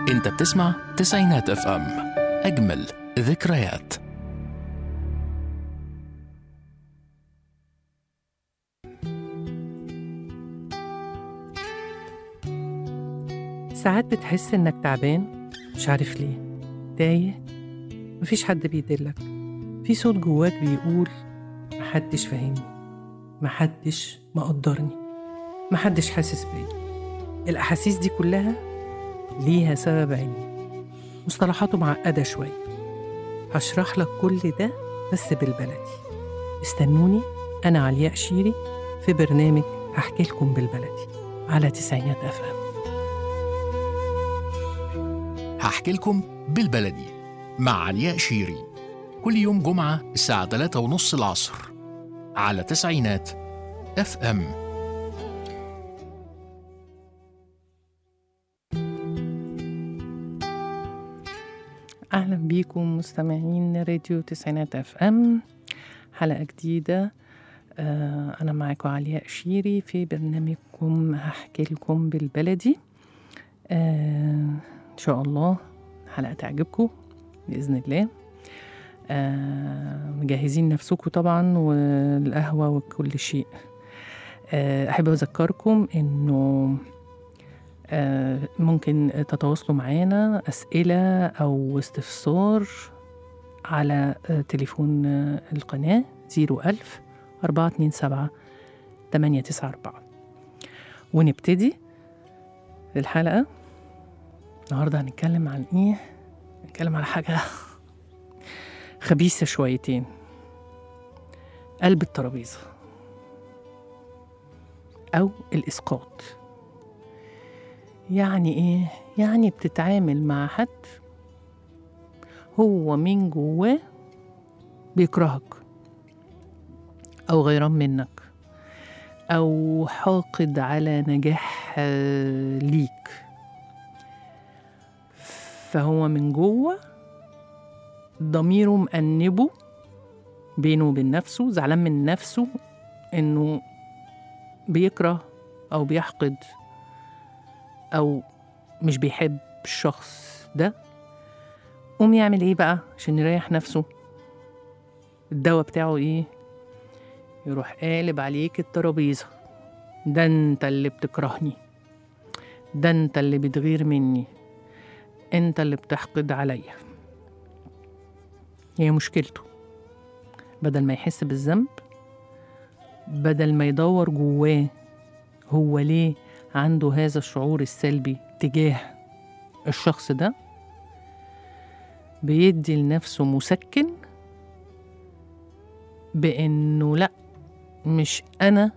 انت بتسمع تسعينات اف ام اجمل ذكريات ساعات بتحس إنك تعبان مش عارف ليه تايه مفيش حد بيدلك في صوت جواك بيقول محدش فاهمني محدش مقدرني محدش حاسس بيا الأحاسيس دي كلها ليها سبب علمي مصطلحاته معقدة شوية هشرح لك كل ده بس بالبلدي استنوني أنا علياء شيري في برنامج هحكي لكم بالبلدي على تسعينات أف أم هحكي لكم بالبلدي مع علياء شيري كل يوم جمعة الساعة 3 ونص العصر على تسعينات اف ام أهلا بيكم مستمعين راديو تسعينات اف ام حلقة جديدة آه أنا معاكم علياء شيري في برنامجكم هحكي لكم بالبلدي آه إن شاء الله حلقة تعجبكم بإذن الله آه مجهزين نفسكم طبعا والقهوة وكل شيء آه أحب أذكركم إنه آه، ممكن تتواصلوا معانا أسئلة أو استفسار على آه، تليفون آه، القناة 01000 427 894 ونبتدي الحلقة النهاردة هنتكلم عن إيه؟ هنتكلم على حاجة خبيثة شويتين قلب الترابيزة أو الإسقاط يعني ايه يعني بتتعامل مع حد هو من جواه بيكرهك او غيران منك او حاقد على نجاح آه، ليك فهو من جوه ضميره مأنبه بينه وبين نفسه زعلان من نفسه انه بيكره او بيحقد او مش بيحب الشخص ده قوم يعمل ايه بقى عشان يريح نفسه الدواء بتاعه ايه يروح قالب عليك الترابيزه ده انت اللي بتكرهني ده انت اللي بتغير مني انت اللي بتحقد عليا هي مشكلته بدل ما يحس بالذنب بدل ما يدور جواه هو ليه عنده هذا الشعور السلبي تجاه الشخص ده بيدي لنفسه مسكن بانه لا مش انا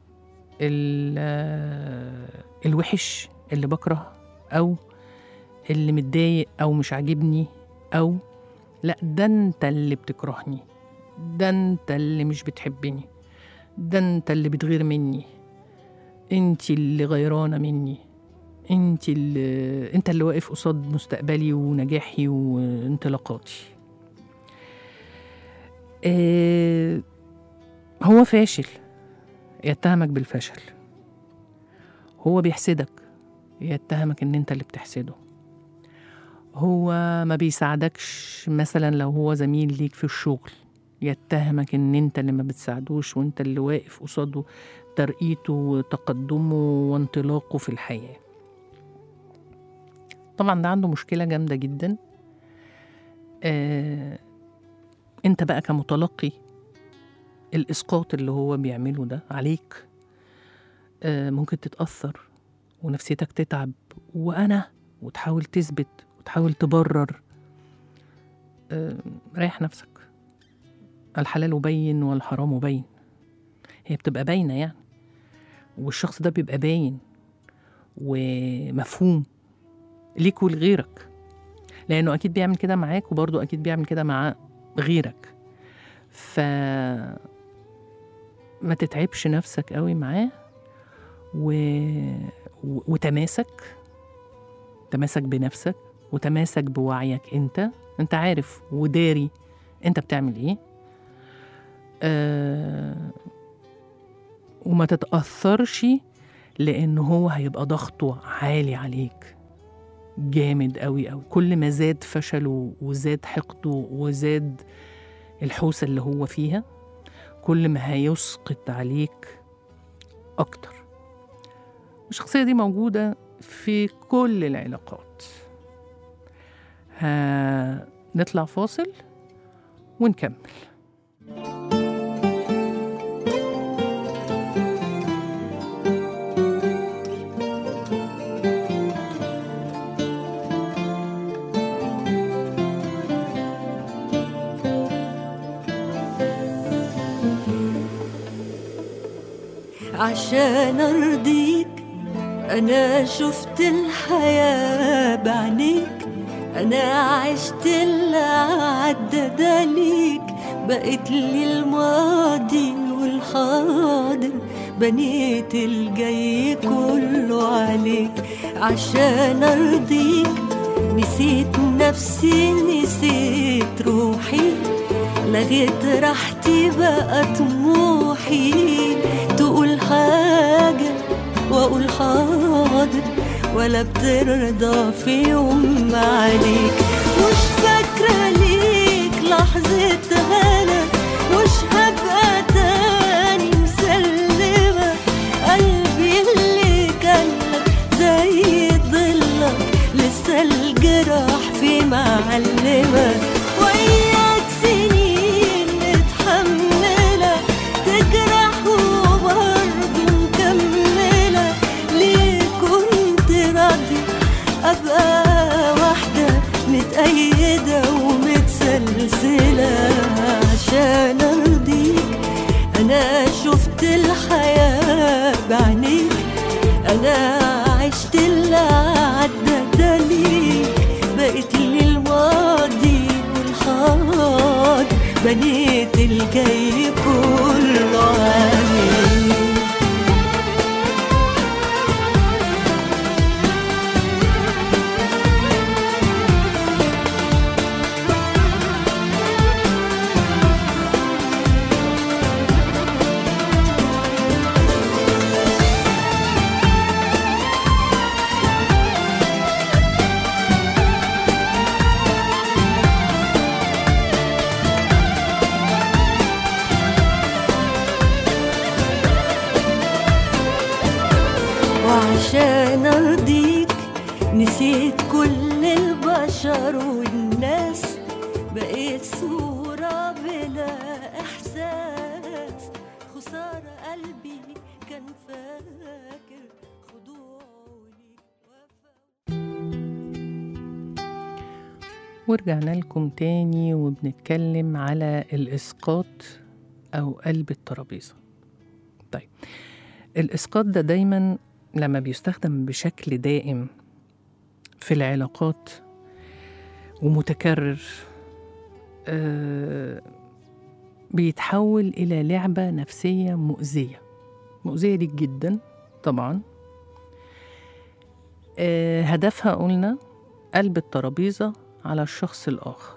ال- الوحش اللي بكره او اللي متضايق او مش عاجبني او لا ده انت اللي بتكرهني ده انت اللي مش بتحبني ده انت اللي بتغير مني انت اللي غيرانه مني انت اللي انت اللي واقف قصاد مستقبلي ونجاحي وانطلاقاتي اه هو فاشل يتهمك بالفشل هو بيحسدك يتهمك ان انت اللي بتحسده هو ما بيساعدكش مثلا لو هو زميل ليك في الشغل يتهمك ان انت اللي ما بتساعدوش وانت اللي واقف قصاده ترقيته وتقدمه وانطلاقه في الحياة طبعا ده عنده مشكلة جامدة جدا آه انت بقى كمتلقي الإسقاط اللي هو بيعمله ده عليك آه ممكن تتأثر ونفسيتك تتعب وأنا وتحاول تثبت وتحاول تبرر آه ريح نفسك الحلال بين والحرام بين هي بتبقى باينة يعني والشخص ده بيبقى باين ومفهوم ليك ولغيرك لأنه أكيد بيعمل كده معاك وبرضه أكيد بيعمل كده مع غيرك ف ما تتعبش نفسك قوي معاه و... و... وتماسك تماسك بنفسك وتماسك بوعيك انت انت عارف وداري انت بتعمل ايه آه وما تتأثرش لأن هو هيبقى ضغطه عالي عليك جامد قوي قوي كل ما زاد فشله وزاد حقده وزاد الحوسة اللي هو فيها كل ما هيسقط عليك أكتر الشخصية دي موجودة في كل العلاقات هنطلع فاصل ونكمل عشان ارضيك انا شفت الحياة بعينيك انا عشت اللي عدى ده ليك بقيت لي الماضي والحاضر بنيت الجاي كله عليك عشان ارضيك نسيت نفسي نسيت روحي لغيت راحتي بقى طموحي تقول حاجة وأقول حاضر ولا بترضى في يوم عليك مش فاكرة ليك لحظة هنا مش هبقى تاني مسلمة قلبي اللي كان لك زي ضلك لسه الجراح في معلمة وياك سنين متحملة تجرح وبرضه مكملة ليه كنت راضي أبقى واحدة متأيدة ومتسلسلة عشان أرضيك أنا شفت الحياة بعينيك أنا عشت اللي عدى ده ليك بقيت لي الماضي والحاضر بنيت الجاي كله عليك وعشان ارضيك نسيت كل البشر والناس بقيت صورة بلا احساس خسارة قلبي كان فاكر خضوعه ليك وفا ورجعنا لكم تاني وبنتكلم على الإسقاط أو قلب الترابيزة طيب الإسقاط ده دايما لما بيستخدم بشكل دائم في العلاقات ومتكرر آه بيتحول إلى لعبة نفسية مؤذية مؤذية ليك جدا طبعا آه هدفها قلنا قلب الترابيزة على الشخص الآخر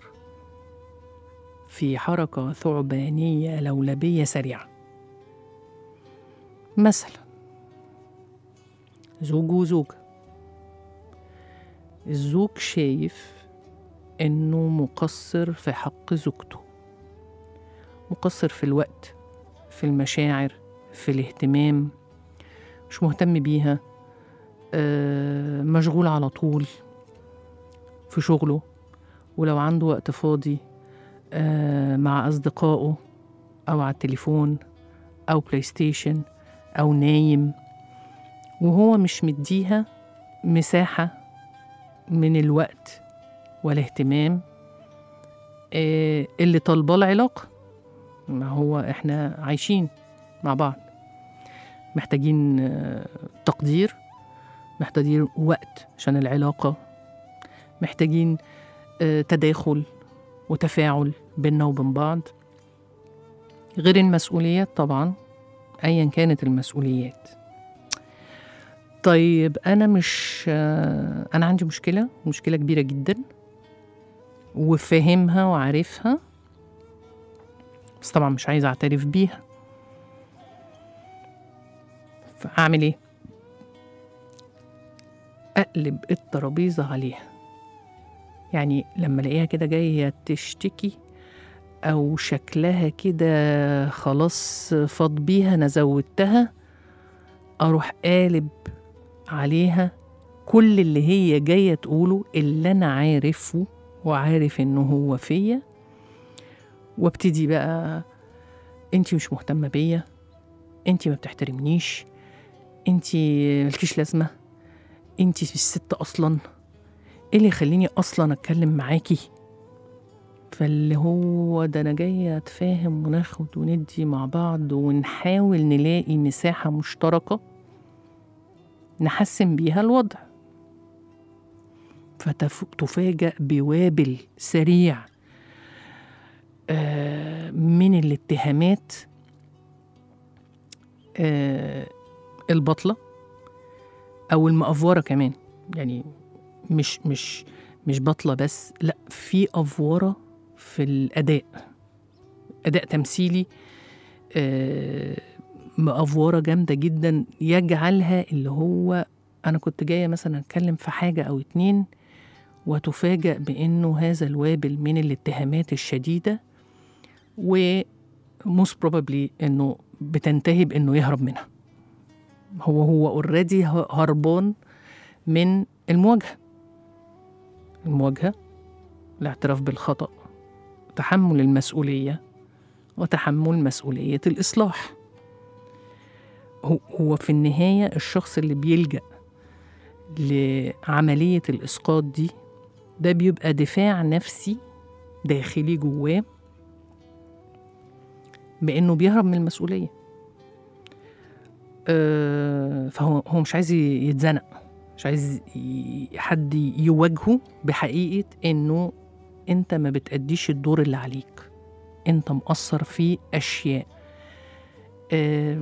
في حركة ثعبانية لولبية سريعة مثلا زوج وزوجة الزوج شايف إنه مقصر في حق زوجته مقصر في الوقت في المشاعر في الاهتمام مش مهتم بيها آه، مشغول على طول في شغله ولو عنده وقت فاضي آه، مع أصدقائه أو على التليفون أو بلاي ستيشن أو نايم وهو مش مديها مساحة من الوقت والاهتمام آه، اللي طالباه العلاقة ما هو احنا عايشين مع بعض محتاجين آه، تقدير محتاجين وقت عشان العلاقة محتاجين آه، تداخل وتفاعل بيننا وبين بعض غير المسؤوليات طبعا ايا كانت المسؤوليات طيب انا مش آه، انا عندي مشكله مشكله كبيره جدا وفاهمها وعارفها بس طبعا مش عايزه اعترف بيها فاعمل ايه اقلب الترابيزه عليها يعني لما الاقيها كده جايه تشتكي او شكلها كده خلاص فاض بيها انا زودتها اروح قالب عليها كل اللي هي جايه تقوله اللي انا عارفه وعارف انه هو فيا وابتدي بقى انتي مش مهتمه بيا انتي ما انتي انتي ملكيش لازمه انتي مش ست اصلا ايه اللي يخليني اصلا اتكلم معاكي فاللي هو ده انا جايه اتفاهم وناخد وندي مع بعض ونحاول نلاقي مساحه مشتركه نحسن بيها الوضع فتفاجأ بوابل سريع آه، من الاتهامات آه، البطلة أو المأفورة كمان يعني مش مش مش بطلة بس لا في أفورة في الأداء أداء تمثيلي آه، مأفورة جامدة جدا يجعلها اللي هو أنا كنت جاية مثلا أتكلم في حاجة أو اتنين وتفاجأ بأنه هذا الوابل من الاتهامات الشديدة و most probably أنه بتنتهي بأنه يهرب منها هو هو اوريدي هربان من المواجهة المواجهة الاعتراف بالخطأ تحمل المسؤولية وتحمل مسؤولية الإصلاح هو- هو في النهاية الشخص اللي بيلجأ لعملية الإسقاط دي ده بيبقى دفاع نفسي داخلي جواه بإنه بيهرب من المسؤولية آه، فهو هو مش عايز ي- يتزنق مش عايز ي- حد يواجهه بحقيقة إنه أنت ما بتأديش الدور اللي عليك أنت مقصر في أشياء آه،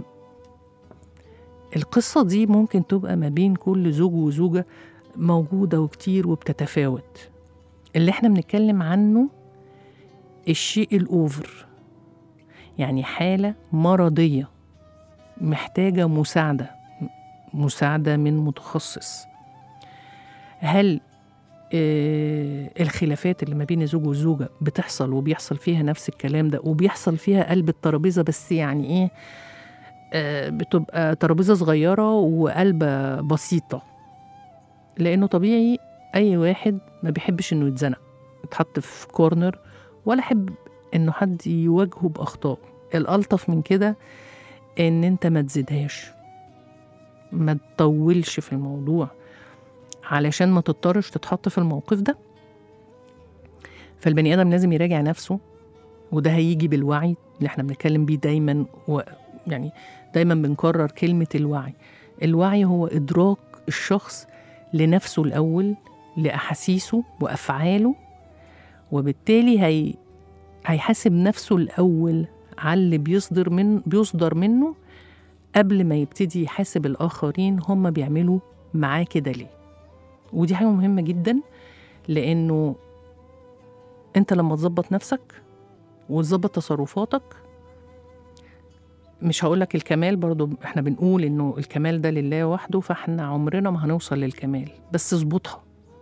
القصة دي ممكن تبقى ما بين كل زوج وزوجة موجودة وكتير وبتتفاوت اللي احنا بنتكلم عنه الشيء الأوفر يعني حالة مرضية محتاجة مساعدة مساعدة من متخصص هل آه، الخلافات اللي ما بين زوج وزوجة بتحصل وبيحصل فيها نفس الكلام ده وبيحصل فيها قلب الترابيزة بس يعني ايه آه، بتبقى ترابيزة صغيرة وقلبة بسيطة لأنه طبيعي أي واحد ما بيحبش إنه يتزنق يتحط في كورنر ولا يحب إنه حد يواجهه بأخطاء الألطف من كده إن أنت ما تزيدهاش ما تطولش في الموضوع علشان ما تضطرش تتحط في الموقف ده فالبني آدم لازم يراجع نفسه وده هيجي بالوعي اللي احنا بنتكلم بيه دايما و يعني دايما بنكرر كلمة الوعي الوعي هو إدراك الشخص لنفسه الأول لأحاسيسه وأفعاله وبالتالي هي هيحاسب نفسه الأول على اللي بيصدر من بيصدر منه قبل ما يبتدي يحاسب الآخرين هم بيعملوا معاه كده ليه ودي حاجة مهمة جدا لأنه أنت لما تظبط نفسك وتظبط تصرفاتك مش هقولك الكمال برضو احنا بنقول انه الكمال ده لله وحده فاحنا عمرنا ما هنوصل للكمال بس اظبطها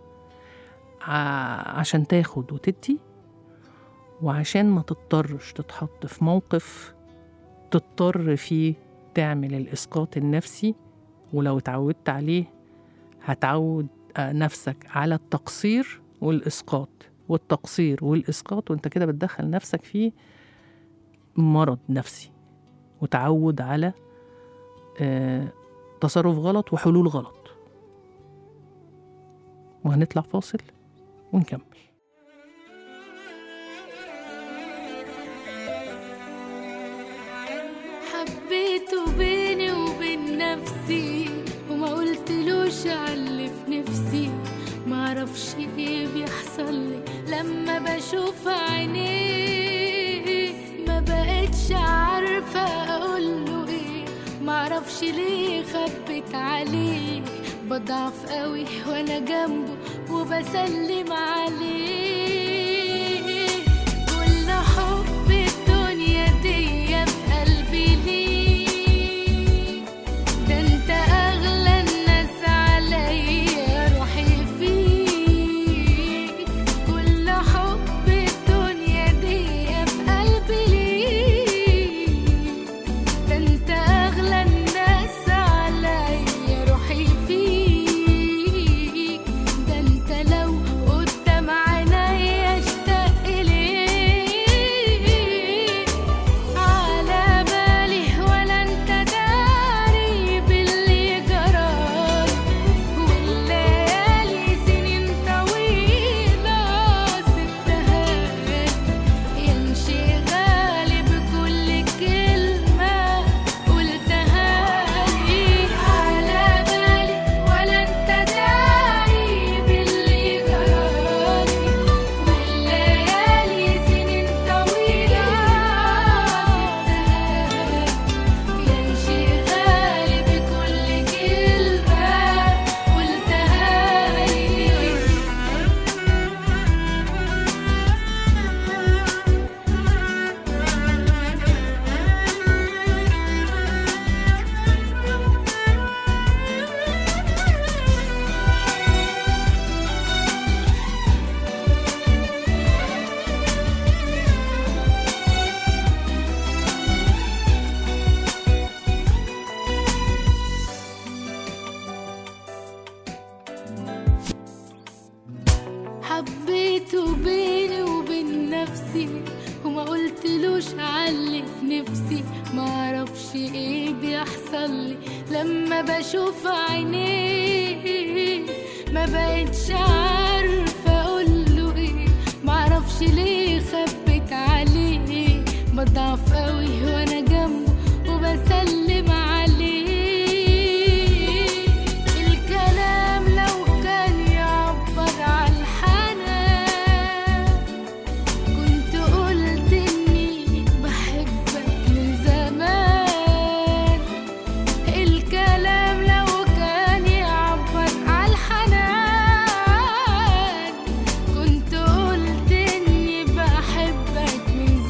ع- عشان تاخد وتدي وعشان ما تضطرش تتحط في موقف تضطر فيه تعمل الإسقاط النفسي ولو اتعودت عليه هتعود آه، نفسك على التقصير والإسقاط والتقصير والإسقاط وانت كده بتدخل نفسك في مرض نفسي وتعود على آه، تصرف غلط وحلول غلط وهنطلع فاصل ونكمل حبيته بيني وبين نفسي وما قلتلوش علي في نفسي معرفش ايه بيحصل لي لما بشوف عينيه ما بقتش عارفة اقوله ايه معرفش ليه خبت عليه بضعف قوي وانا جنبه وبسلم عليه كل حب الدنيا دي في قلبي ليه ده انت اغلى الناس عليا نفسي وما قلتلوش علي في نفسي معرفش ايه بيحصل لي لما بشوف عينيه ما بقتش عارفة اقوله ايه معرفش ليه خبت عليه بضعف قوي وانا جنبه وبسلم عليه الكلام لو كان يعبر عن الحنان كنت قلت اني بحبك من زمان الكلام لو كان يعبر عن الحنان كنت قلت اني بحبك من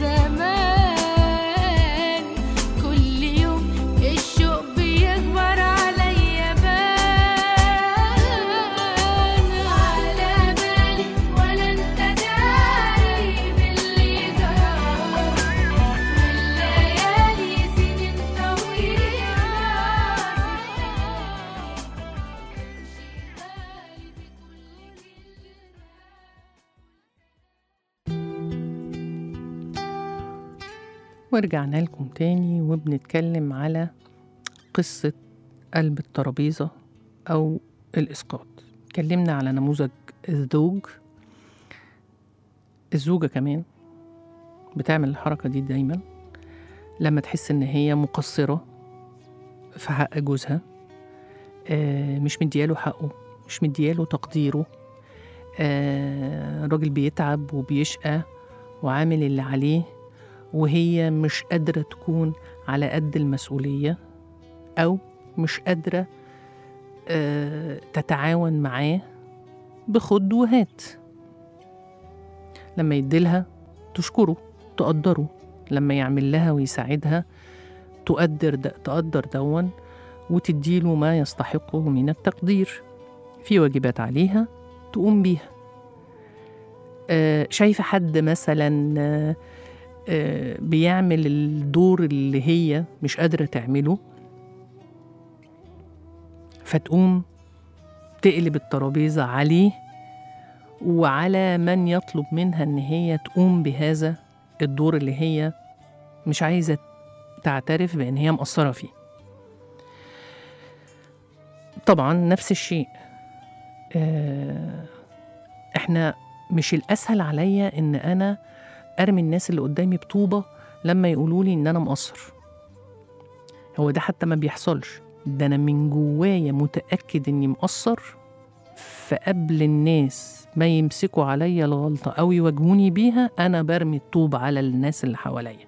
زمان كل يوم الشوق بيكبر عليا بان على بالي ولا انت داري باللي جرى والليالي سنين طويلة ورجعنا لكم تاني وبنتكلم على قصة قلب الترابيزة أو الإسقاط اتكلمنا على نموذج الزوج الزوجة كمان بتعمل الحركة دي دايما لما تحس إن هي مقصرة في حق جوزها آه، مش مدياله حقه مش مدياله تقديره آه، الراجل بيتعب وبيشقى وعامل اللي عليه وهي مش قادرة تكون على قد المسؤولية أو مش قادرة آه، تتعاون معاه بخد وهات لما يديلها تشكره تقدره لما يعمل لها ويساعدها تقدر د... تقدر دون وتديله ما يستحقه من التقدير في واجبات عليها تقوم بيها آه، شايفة حد مثلا آه، آه، بيعمل الدور اللي هي مش قادرة تعمله فتقوم تقلب الترابيزة عليه وعلى من يطلب منها إن هي تقوم بهذا الدور اللي هي مش عايزة تعترف بإن هي مقصرة فيه طبعا نفس الشيء آه، احنا مش الأسهل عليا إن أنا ارمي الناس اللي قدامي بطوبه لما يقولوا لي ان انا مقصر هو ده حتى ما بيحصلش ده انا من جوايا متاكد اني مقصر فقبل الناس ما يمسكوا عليا الغلطه او يواجهوني بيها انا برمي الطوب على الناس اللي حواليا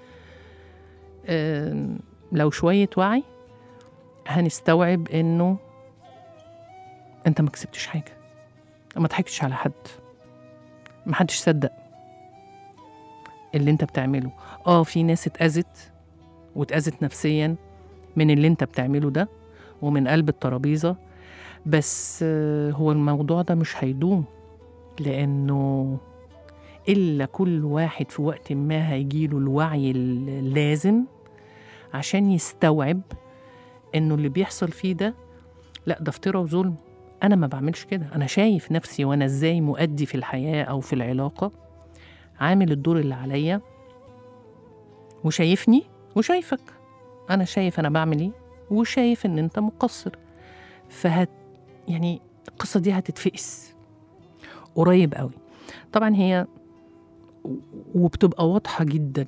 آم، لو شويه وعي هنستوعب انه انت ما كسبتش حاجه ما ضحكتش على حد ما حدش صدق اللي انت بتعمله اه في ناس اتأذت واتأذت نفسيا من اللي انت بتعمله ده ومن قلب الترابيزة بس آه، هو الموضوع ده مش هيدوم لأنه إلا كل واحد في وقت ما هيجيله الوعي اللازم عشان يستوعب إنه اللي بيحصل فيه ده لا ده افتراء وظلم أنا ما بعملش كده أنا شايف نفسي وأنا إزاي مؤدي في الحياة أو في العلاقة عامل الدور اللي عليا وشايفني وشايفك انا شايف انا بعمل ايه وشايف ان انت مقصر فهت يعني القصه دي هتتفقس قريب قوي طبعا هي وبتبقى واضحه جدا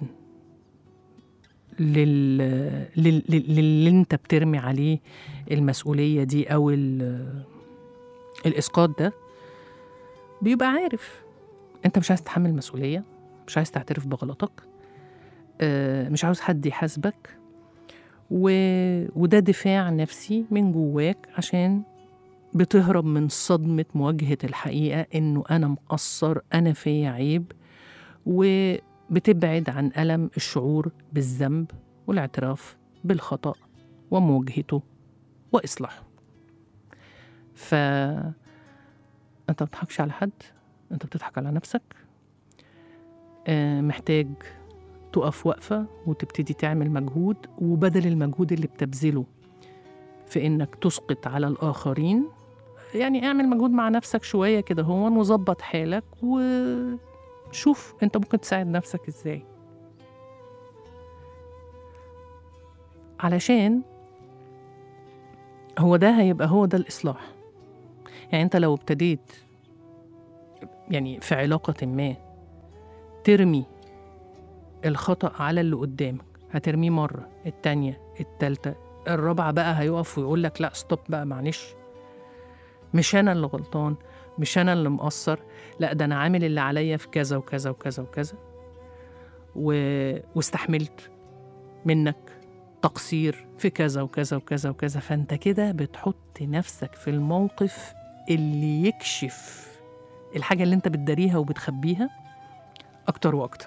لل... لل... لل- للي انت بترمي عليه المسؤوليه دي او ال... الاسقاط ده بيبقى عارف انت مش عايز تتحمل مسؤوليه مش عايز تعترف بغلطك آه، مش عاوز حد يحاسبك و... وده دفاع نفسي من جواك عشان بتهرب من صدمة مواجهة الحقيقة إنه أنا مقصر أنا فيا عيب وبتبعد عن ألم الشعور بالذنب والاعتراف بالخطأ ومواجهته وإصلاحه ف أنت ما بتضحكش على حد أنت بتضحك على نفسك آه، محتاج تقف وقفة وتبتدي تعمل مجهود وبدل المجهود اللي بتبذله في إنك تسقط على الآخرين يعني اعمل مجهود مع نفسك شوية كده هون وظبط حالك وشوف شوف انت ممكن تساعد نفسك ازاي علشان هو ده هيبقى هو ده الإصلاح يعني انت لو ابتديت يعني في علاقة ما ترمي الخطأ على اللي قدامك هترميه مرة التانية التالتة الرابعة بقى هيقف ويقول لك لا ستوب بقى معلش مش أنا اللي غلطان مش أنا اللي مقصر لا ده أنا عامل اللي عليا في كذا وكذا وكذا وكذا و... واستحملت منك تقصير في كذا وكذا وكذا وكذا فأنت كده بتحط نفسك في الموقف اللي يكشف الحاجة اللي أنت بتداريها وبتخبيها أكتر وأكتر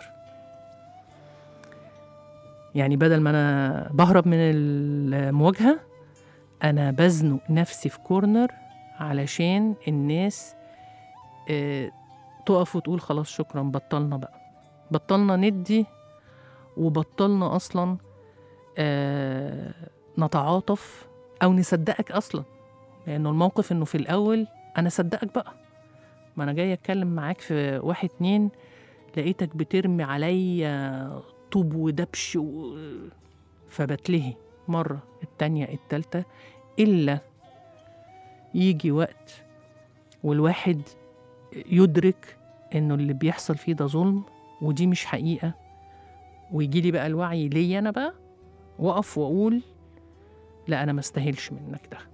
يعني بدل ما أنا بهرب من المواجهة أنا بزنق نفسي في كورنر علشان الناس آه، تقف وتقول خلاص شكرا بطلنا بقى بطلنا ندي وبطلنا أصلا آه، نتعاطف أو نصدقك أصلا لأنه الموقف إنه في الأول أنا صدقك بقى ما أنا جاي أتكلم معاك في واحد اتنين لقيتك بترمي عليا طوب ودبش و... فبتلهي مرة التانية التالتة إلا يجي وقت والواحد يدرك إنه اللي بيحصل فيه ده ظلم ودي مش حقيقة ويجي لي بقى الوعي ليا أنا بقى وأقف وأقول لا أنا ما استاهلش منك ده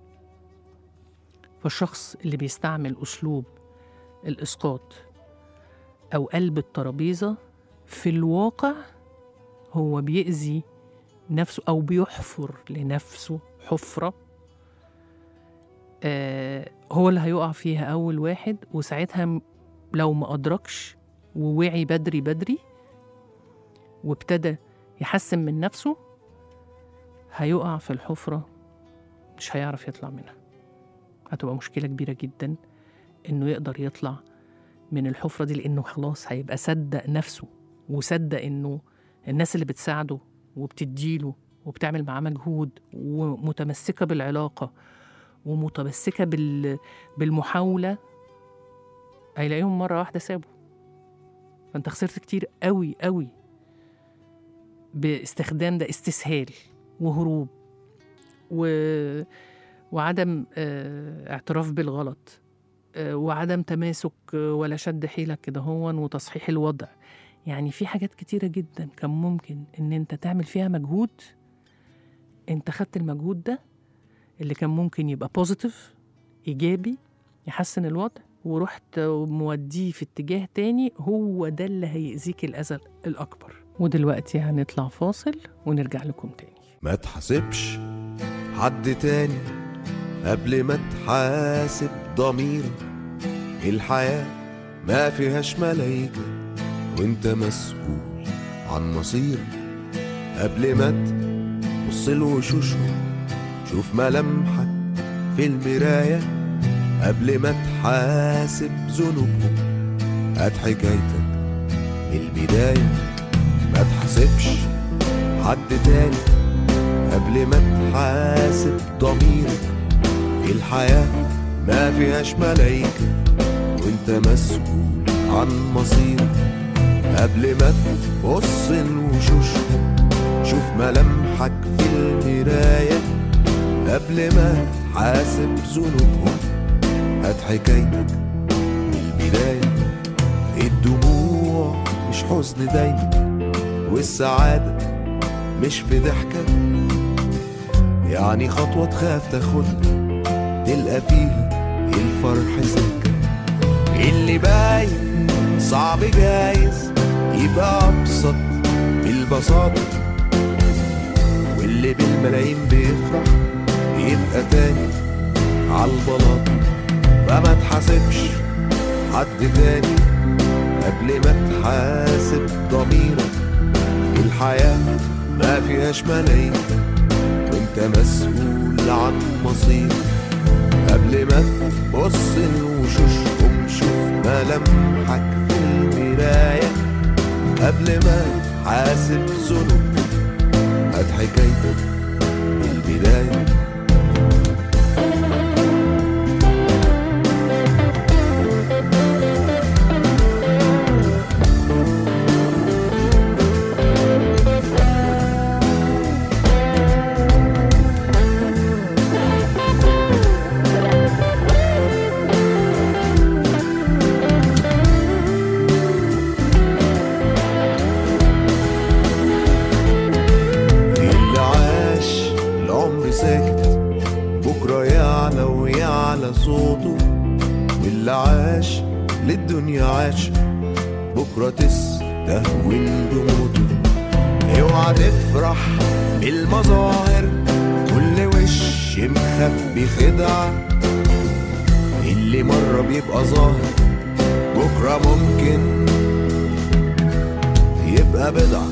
فالشخص اللي بيستعمل أسلوب الإسقاط أو قلب الترابيزة في الواقع هو بيأذي نفسه أو بيحفر لنفسه حفرة آه هو اللي هيقع فيها أول واحد وساعتها م- لو ما أدركش ووعي بدري بدري وابتدى يحسن من نفسه هيقع في الحفرة مش هيعرف يطلع منها هتبقى مشكلة كبيرة جدا إنه يقدر يطلع من الحفرة دي لأنه خلاص هيبقى صدق نفسه وصدق إنه الناس اللي بتساعده وبتديله وبتعمل معاه مجهود ومتمسكة بالعلاقة ومتمسكة بال... بالمحاولة هيلاقيهم مرة واحدة سابوا فأنت خسرت كتير قوي قوي باستخدام ده استسهال وهروب و... وعدم آه، اعتراف بالغلط آه، وعدم تماسك آه، ولا شد حيلك كده هون وتصحيح الوضع يعني في حاجات كتيرة جدا كان ممكن ان انت تعمل فيها مجهود انت خدت المجهود ده اللي كان ممكن يبقى بوزيتيف ايجابي يحسن الوضع ورحت موديه في اتجاه تاني هو ده اللي هيأذيك الأذى الأكبر ودلوقتي هنطلع فاصل ونرجع لكم تاني ما تحاسبش حد تاني قبل ما تحاسب ضميرك الحياة ما فيهاش ملايكة وانت مسؤول عن مصيرك قبل ما تبص لوشوشهم شوف ملامحك في المراية قبل ما تحاسب ذنوبهم هات حكايتك من البداية ما تحاسبش حد تاني قبل ما تحاسب ضميرك الحياة ما فيهاش ملايكة وانت مسؤول عن مصيرك قبل ما تبص لوشوشهم شوف ملامحك في المراية قبل ما تحاسب ذنوبهم هات حكايتك من البداية الدموع مش حزن دايما والسعادة مش في ضحكة يعني خطوة تخاف تاخدها تلقى فيها الفرح سكة اللي باين صعب جايز يبقى أبسط بالبساطة واللي بالملايين بيفرح يبقى تاني عالبلاط فما تحاسبش حد تاني قبل ما تحاسب ضميرك الحياة ما فيهاش ملايكة وانت مسؤول عن مصيرك قبل ما تبص لوشوشهم شوف ملامحك في المراية قبل ما تحاسب ذنوبهم هات حكايتك من البداية على صوته واللي عاش للدنيا عاش بكرة تستهون بموته اوعى تفرح بالمظاهر كل وش مخبي خدعة اللي مرة بيبقى ظاهر بكرة ممكن يبقى بدعة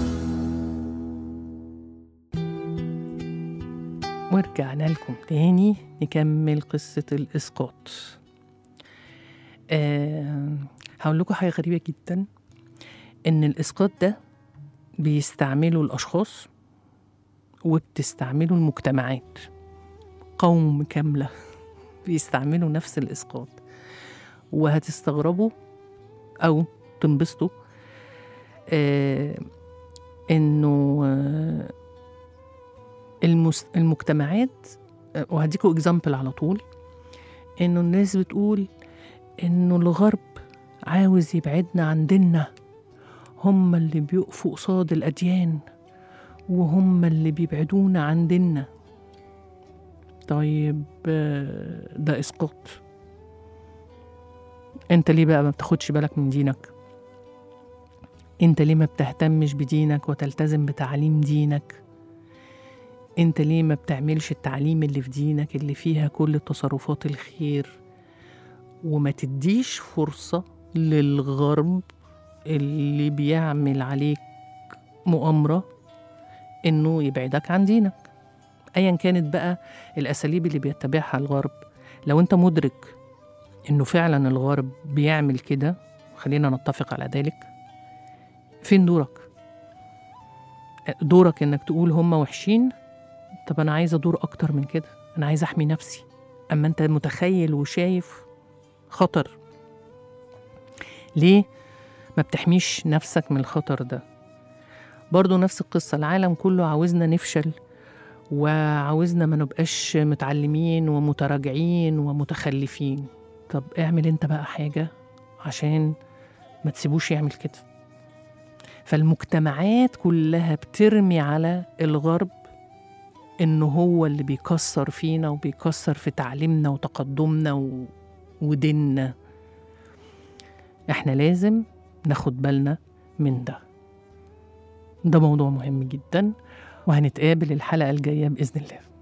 ورجعنا لكم تاني نكمل قصة الإسقاط أه هقول لكم حاجة غريبة جدا إن الإسقاط ده بيستعمله الأشخاص وبتستعمله المجتمعات قوم كاملة بيستعملوا نفس الإسقاط وهتستغربوا أو تنبسطوا آه إنه آه المس... المجتمعات آه، وهديكوا اكزامبل على طول إنه الناس بتقول إنه الغرب عاوز يبعدنا عن ديننا هم اللي بيقفوا قصاد الأديان وهم اللي بيبعدونا عن ديننا طيب آه، ده إسقاط انت ليه بقى ما بتاخدش بالك من دينك انت ليه ما بتهتمش بدينك وتلتزم بتعليم دينك انت ليه ما بتعملش التعليم اللي في دينك اللي فيها كل تصرفات الخير وما تديش فرصة للغرب اللي بيعمل عليك مؤامرة انه يبعدك عن دينك ايا كانت بقى الاساليب اللي بيتبعها الغرب لو انت مدرك انه فعلا الغرب بيعمل كده خلينا نتفق على ذلك فين دورك دورك انك تقول هم وحشين طب انا عايزه دور اكتر من كده انا عايزه احمي نفسي اما انت متخيل وشايف خطر ليه ما بتحميش نفسك من الخطر ده برضو نفس القصة العالم كله عاوزنا نفشل وعاوزنا ما نبقاش متعلمين ومتراجعين ومتخلفين طب اعمل انت بقى حاجة عشان ما تسيبوش يعمل كده فالمجتمعات كلها بترمي على الغرب انه هو اللي بيكسر فينا وبيكسر في تعليمنا وتقدمنا و... وديننا احنا لازم ناخد بالنا من ده ده موضوع مهم جدا وهنتقابل الحلقة الجاية بإذن الله